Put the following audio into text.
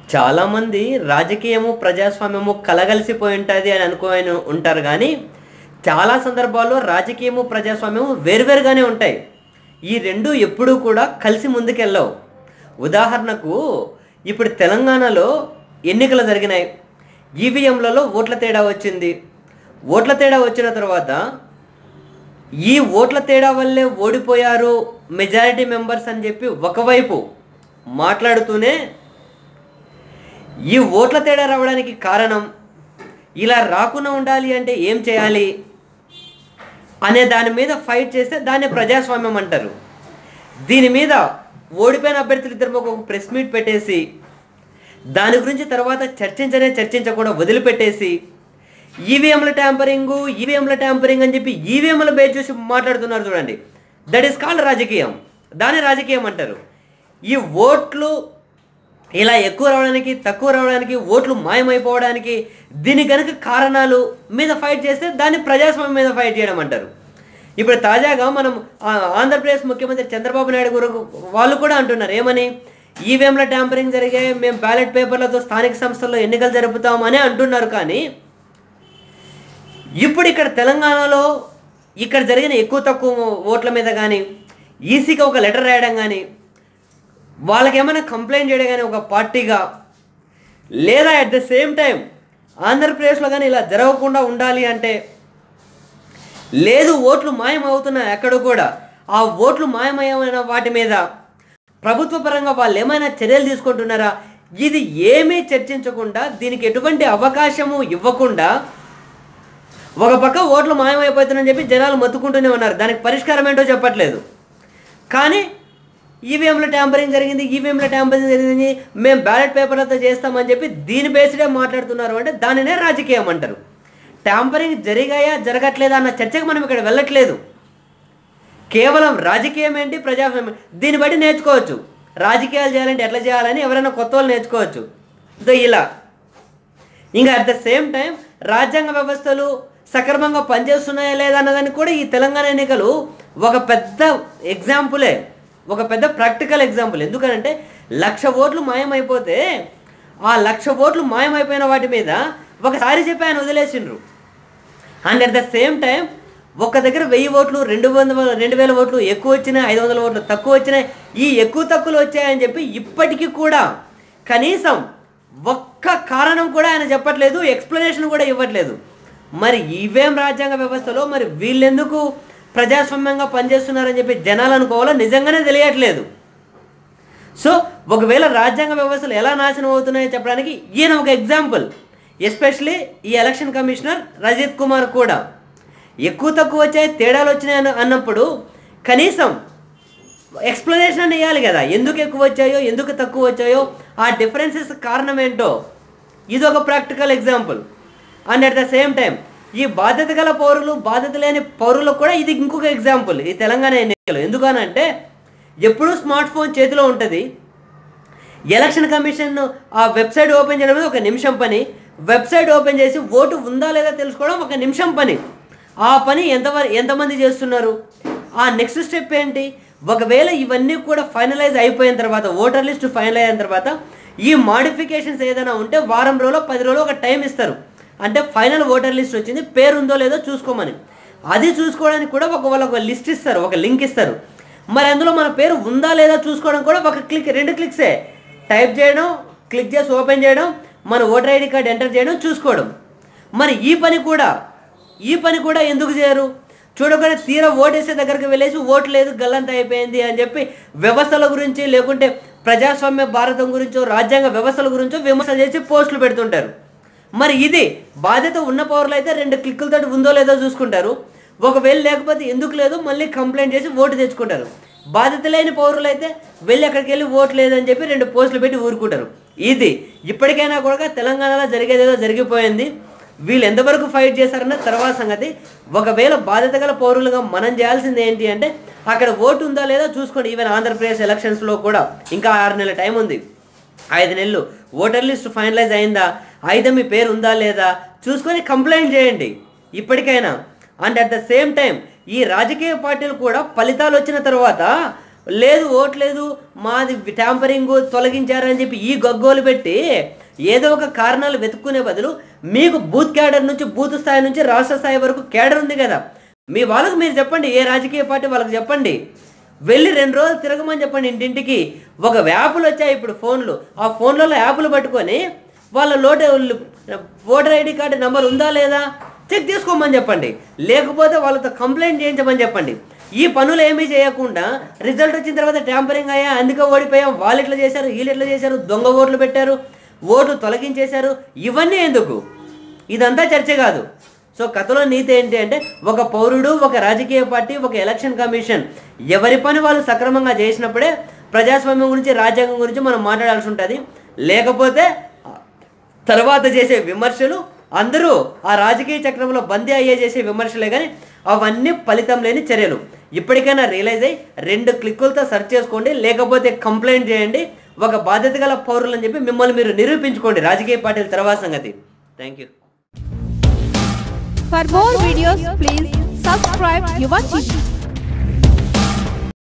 చాలామంది రాజకీయము ప్రజాస్వామ్యము కలగలిసిపోయి ఉంటుంది అని అనుకోని ఉంటారు కానీ చాలా సందర్భాల్లో రాజకీయము ప్రజాస్వామ్యము వేరువేరుగానే ఉంటాయి ఈ రెండు ఎప్పుడూ కూడా కలిసి ముందుకెళ్ళవు ఉదాహరణకు ఇప్పుడు తెలంగాణలో ఎన్నికలు జరిగినాయి ఈవీఎంలలో ఓట్ల తేడా వచ్చింది ఓట్ల తేడా వచ్చిన తర్వాత ఈ ఓట్ల తేడా వల్లే ఓడిపోయారు మెజారిటీ మెంబర్స్ అని చెప్పి ఒకవైపు మాట్లాడుతూనే ఈ ఓట్ల తేడా రావడానికి కారణం ఇలా రాకుండా ఉండాలి అంటే ఏం చేయాలి అనే దాని మీద ఫైట్ చేస్తే దాన్ని ప్రజాస్వామ్యం అంటారు దీని మీద ఓడిపోయిన అభ్యర్థులు ఇద్దరు ఒక ప్రెస్ మీట్ పెట్టేసి దాని గురించి తర్వాత చర్చించనే చర్చించకుండా వదిలిపెట్టేసి ఈవీఎంల ట్యాంపరింగ్ ఈవీఎంల ట్యాంపరింగ్ అని చెప్పి ఈవీఎంల బేస్ చూసి మాట్లాడుతున్నారు చూడండి దట్ ఈస్ కాల్డ్ రాజకీయం దాన్ని రాజకీయం అంటారు ఈ ఓట్లు ఇలా ఎక్కువ రావడానికి తక్కువ రావడానికి ఓట్లు మాయమైపోవడానికి దీని కనుక కారణాలు మీద ఫైట్ చేస్తే దాన్ని ప్రజాస్వామ్యం మీద ఫైట్ చేయడం అంటారు ఇప్పుడు తాజాగా మనం ఆ, ఆంధ్రప్రదేశ్ ముఖ్యమంత్రి చంద్రబాబు నాయుడు గురు వాళ్ళు కూడా అంటున్నారు ఏమని ఈవీఎంల ట్యాంపరింగ్ జరిగాయి మేము బ్యాలెట్ పేపర్లతో స్థానిక సంస్థల్లో ఎన్నికలు జరుపుతామని అంటున్నారు కానీ ఇప్పుడు ఇక్కడ తెలంగాణలో ఇక్కడ జరిగిన ఎక్కువ తక్కువ ఓట్ల మీద కానీ ఈసీకి ఒక లెటర్ రాయడం కానీ వాళ్ళకి ఏమైనా కంప్లైంట్ చేయడం కానీ ఒక పార్టీగా లేదా అట్ ద సేమ్ టైం ఆంధ్రప్రదేశ్లో కానీ ఇలా జరగకుండా ఉండాలి అంటే లేదు ఓట్లు మాయమవుతున్నాయి ఎక్కడ కూడా ఆ ఓట్లు మాయమయమైన వాటి మీద ప్రభుత్వ పరంగా వాళ్ళు ఏమైనా చర్యలు తీసుకుంటున్నారా ఇది ఏమీ చర్చించకుండా దీనికి ఎటువంటి అవకాశము ఇవ్వకుండా ఒక పక్క ఓట్లు మాయమైపోతున్నాయని చెప్పి జనాలు మొత్తుకుంటూనే ఉన్నారు దానికి పరిష్కారం ఏంటో చెప్పట్లేదు కానీ ఈవీఎంలో ట్యాంపరింగ్ జరిగింది ఈవీఎంలో ట్యాంపరింగ్ జరిగింది మేము బ్యాలెట్ పేపర్లతో చేస్తామని చెప్పి దీని బేస్డే మాట్లాడుతున్నారు అంటే దానినే రాజకీయం అంటారు ట్యాంపరింగ్ జరిగాయా జరగట్లేదా అన్న చర్చకు మనం ఇక్కడ వెళ్ళట్లేదు కేవలం రాజకీయం ఏంటి ప్రజాస్వామ్యం ఏంటి? దీన్ని బట్టి నేర్చుకోవచ్చు రాజకీయాలు చేయాలంటే ఎట్లా చేయాలని ఎవరైనా కొత్త వాళ్ళు నేర్చుకోవచ్చు సో ఇలా ఇంకా అట్ ద సేమ్ టైం రాజ్యాంగ వ్యవస్థలు సక్రమంగా పనిచేస్తున్నాయా లేదా అన్నదానికి కూడా ఈ తెలంగాణ ఎన్నికలు ఒక పెద్ద ఎగ్జాంపులే ఒక పెద్ద ప్రాక్టికల్ ఎగ్జాంపుల్ ఎందుకనంటే లక్ష ఓట్లు మాయమైపోతే ఆ లక్ష ఓట్లు మాయమైపోయిన వాటి మీద ఒకసారి చెప్పి ఆయన వదిలేసిండ్రు and at the same time ఒక్క దగ్గర వెయ్యి ఓట్లు రెండు వందల రెండు వేల ఓట్లు ఎక్కువ వచ్చినాయి ఐదు వందల ఓట్లు తక్కువ వచ్చినాయి ఈ ఎక్కువ తక్కువలు వచ్చాయని చెప్పి ఇప్పటికీ కూడా కనీసం ఒక్క కారణం కూడా ఆయన చెప్పట్లేదు ఎక్స్ప్లెనేషన్ కూడా ఇవ్వట్లేదు మరి ఇవేం రాజ్యాంగ వ్యవస్థలో మరి వీళ్ళెందుకు ప్రజాస్వామ్యంగా పనిచేస్తున్నారని చెప్పి జనాలు అనుకోవాలో నిజంగానే తెలియట్లేదు సో ఒకవేళ రాజ్యాంగ వ్యవస్థలు ఎలా నాశనం అవుతున్నాయో చెప్పడానికి ఈయన ఒక ఎగ్జాంపుల్ ఎస్పెషలీ ఈ ఎలక్షన్ కమిషనర్ రజిత్ కుమార్ కూడా ఎక్కువ తక్కువ వచ్చాయి తేడాలు వచ్చినాయి అన్న అన్నప్పుడు కనీసం ఎక్స్ప్లెనేషన్ అని ఇవ్వాలి కదా ఎందుకు ఎక్కువ వచ్చాయో ఎందుకు తక్కువ వచ్చాయో ఆ డిఫరెన్సెస్ కారణం ఏంటో ఇది ఒక practical example and at the same time ఈ బాధ్యత గల పౌరులు బాధ్యత లేని పౌరులకు కూడా ఇది ఇంకొక ఎగ్జాంపుల్ ఈ తెలంగాణ ఎన్నికలు ఎందుకనంటే ఎప్పుడూ స్మార్ట్ ఫోన్ చేతిలో ఉంటుంది ఎలక్షన్ కమిషన్ ఆ వెబ్సైట్ ఓపెన్ చేయడం అనేది ఒక నిమిషం పని వెబ్సైట్ ఓపెన్ చేసి ఓటు ఉందా లేదా తెలుసుకోవడం ఒక నిమిషం పని ఆ పని ఎంతవరకు ఎంతమంది చేస్తున్నారు ఆ నెక్స్ట్ స్టెప్ ఏంటి ఒకవేళ ఇవన్నీ కూడా ఫైనలైజ్ అయిపోయిన తర్వాత ఓటర్ లిస్ట్ ఫైనలైజ్ అయిన తర్వాత ఈ మాడిఫికేషన్స్ ఏదైనా ఉంటే వారం రోజులు పది రోజులు ఒక టైం ఇస్తారు అంటే ఫైనల్ ఓటర్ లిస్ట్ వచ్చింది పేరు ఉందో లేదో చూసుకోమని అది చూసుకోవడానికి కూడా ఒక వాళ్ళ ఒక లిస్ట్ ఇస్తారు ఒక లింక్ ఇస్తారు మరి అందులో మన పేరు ఉందా లేదా చూసుకోవడం కూడా ఒక క్లిక్ రెండు క్లిక్సే టైప్ చేయడం క్లిక్ చేసి ఓపెన్ చేయడం మన ఓటర్ ఐడి కార్డ్ ఎంటర్ చేయడం చూసుకోవడం మరి ఈ పని కూడా ఈ పని కూడా ఎందుకు చేయరు చూడకుండా తీరా ఓటేసే దగ్గరికి వెళ్ళేసి ఓటు లేదు గల్లంత అయిపోయింది అని చెప్పి వ్యవస్థల గురించి లేకుంటే ప్రజాస్వామ్య భారతం గురించో రాజ్యాంగ వ్యవస్థల గురించో విమర్శ చేసి పోస్టులు పెడుతుంటారు మరి ఇది బాధ్యత ఉన్న పౌరులు అయితే రెండు క్లిక్కులతో ఉందో లేదో చూసుకుంటారు ఒకవేళ లేకపోతే ఎందుకు లేదు మళ్ళీ కంప్లైంట్ చేసి ఓటు తెచ్చుకుంటారు బాధ్యత లేని పౌరులు అయితే వెళ్ళి అక్కడికి వెళ్ళి ఓటు లేదని చెప్పి రెండు పోస్టులు పెట్టి ఊరుకుంటారు ఇది ఇప్పటికైనా కూడా తెలంగాణలో జరిగేదేదో జరిగిపోయింది వీళ్ళు ఎంతవరకు ఫైట్ చేశారన్న తర్వాత సంగతి ఒకవేళ బాధ్యత గల పౌరులుగా మనం చేయాల్సింది ఏంటి అంటే అక్కడ ఓటు ఉందా లేదా చూసుకోండి ఈవెన్ ఆంధ్రప్రదేశ్ ఎలక్షన్స్లో కూడా ఇంకా ఆరు నెలల టైం ఉంది ఐదు నెలలు ఓటర్ లిస్ట్ ఫైనలైజ్ అయిందా అయితే మీ పేరు ఉందా లేదా చూసుకొని కంప్లైంట్ చేయండి ఇప్పటికైనా and at the same time ఈ రాజకీయ పార్టీలు కూడా ఫలితాలు వచ్చిన తర్వాత లేదు ఓట్లేదు మాది ట్యాంపరింగ్ తొలగించారని చెప్పి ఈ గగ్గోలు పెట్టి ఏదో ఒక కారణాలు వెతుక్కునే బదులు మీకు బూత్ క్యాడర్ నుంచి బూత్ స్థాయి నుంచి రాష్ట్ర స్థాయి వరకు క్యాడర్ ఉంది కదా మీ వాళ్ళకు మీరు చెప్పండి ఏ రాజకీయ పార్టీ వాళ్ళకి చెప్పండి వెళ్ళి రెండు రోజులు తిరగమని చెప్పండి ఇంటింటికి ఒక యాప్లు వచ్చాయి ఇప్పుడు ఫోన్లు ఆ ఫోన్లలో యాప్లు పట్టుకొని వాళ్ళ లోట ఓటర్ ఐడి కార్డు నెంబర్ ఉందా లేదా చెక్ చేసుకోమని చెప్పండి లేకపోతే వాళ్ళతో కంప్లైంట్ చేయించమని చెప్పండి ఈ పనులు ఏమీ చేయకుండా రిజల్ట్ వచ్చిన తర్వాత ట్యాంపరింగ్ అయ్యా అందుకే ఓడిపోయాం వాళ్ళు ఎట్లా చేశారు వీళ్ళు ఎట్లా చేశారు దొంగ ఓట్లు పెట్టారు ఓటు తొలగించేశారు ఇవన్నీ ఎందుకు ఇదంతా చర్చ కాదు సో కథలో నీతి ఏంటి అంటే ఒక పౌరుడు ఒక రాజకీయ పార్టీ ఒక ఎలక్షన్ కమిషన్ ఎవరి పని వాళ్ళు సక్రమంగా చేసినప్పుడే ప్రజాస్వామ్యం గురించి రాజ్యాంగం గురించి మనం మాట్లాడాల్సి ఉంటుంది లేకపోతే తర్వాత చేసే విమర్శలు అందరూ ఆ రాజకీయ చక్రంలో బందీ అయ్యే చేసే విమర్శలే కానీ అవన్నీ ఫలితం లేని చర్యలు ఇప్పటికైనా రియలైజ్ అయ్యి రెండు క్లిక్కులతో సెర్చ్ చేసుకోండి లేకపోతే కంప్లైంట్ చేయండి ఒక బాధ్యత గల పౌరులు అని చెప్పి మిమ్మల్ని మీరు నిరూపించుకోండి రాజకీయ పార్టీల తర్వాత సంగతి thank you For more videos, please subscribe Yuva TV.